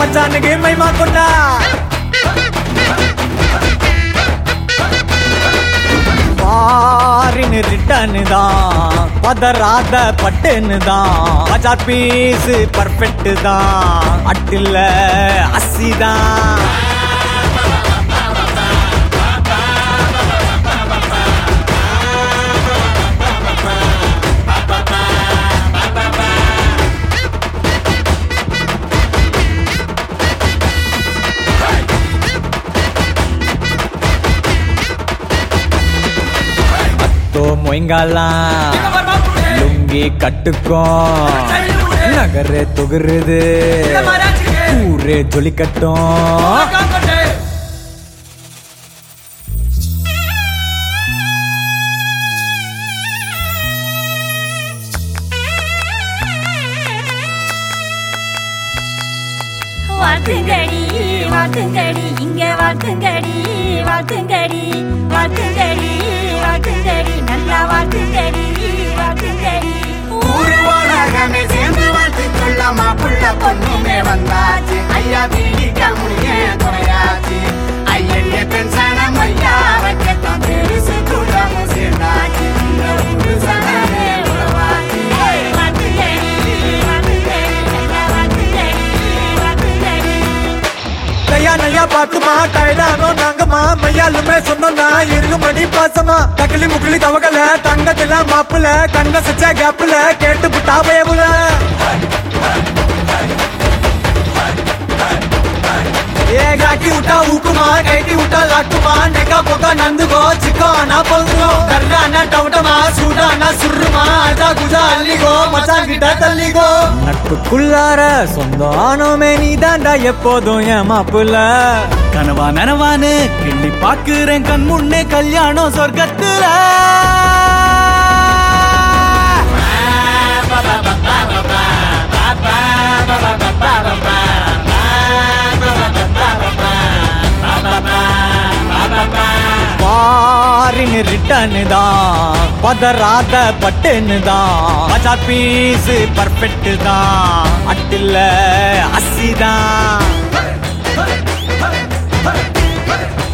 மச்சானுக்கு மைமா கொண்டா பாரின்னு ரிட்டர்னு தான் பதறாத பட்டுன்னு தான் மஜா பீஸ் பர்ஃபெக்ட் தான் அட்டில்ல அசி தான் தோ மொயங்காலாம் லுங்கி கட்டுக்கும் நகரு தொகுருது ஊரே ஜொலி கட்டும் வாழ்த்துங்கடி வாழ்த்துங்கடி இங்க வாழ்த்துங்கடி வாழ்த்துங்கடி வாழ்த்துங்கடி வாழ்த்துங்கடி நல்லா வாழ்த்துங்கடி வாழ்த்துங்கடி உருவாகமே சேர்ந்து வாழ்த்து சொல்ல மாப்புள்ள பொண்ணுமே வந்தாச்சு ஐயா பீடிக்க முடிய துணையாச்சு ஐயன்ய பென்சனம் ஐயா வைக்கத்தான் பெருசு கூட்டமும் சேர்ந்தாச்சு இந்த ஊரு சனமே உறவாச்சு வாழ்த்துங்கடி வாழ்த்துங்கடி நல்லா வாழ்த்துங்கடி வாழ்த்துங்கடி நையா நையா பாத்துமா டைலானோ நாங்கம்மா மையாலுமே சொன்னோம்னா இருமடி பாசமா தக்கிலி முக்கிலி தவகல தங்கத்துல மாப்புல கண்ண சச்ச கேப்புல கேட்டு புட்டா பயமுல ఏ గాకి ఉటా ఊకుమా కైటి ఉటా లాక్కుమా నెక్క పొగ నందుకో చిక్కో అనా పొందుకో కర్రా అన్న టౌటమా సూడా అన్న సుర్రుమా అదా గుజా అల్లిగో மச்சா கிட்ட தள்ளிகோ நட்புக்குள்ளார சொந்தானோமே நீ தாண்டா எப்போதும் என் மாப்புல கனவா நனவான்னு கிள்ளி பாக்குறேன் கண் முன்னே கல்யாணம் சொர்க்கத்துல பாரின்னு ரிட்டர்னு தான் பதறாத பட்டுன்னு தான் மஜா பீஸ் பர்ஃபெக்ட் தான் அட்டில்ல அசி தான்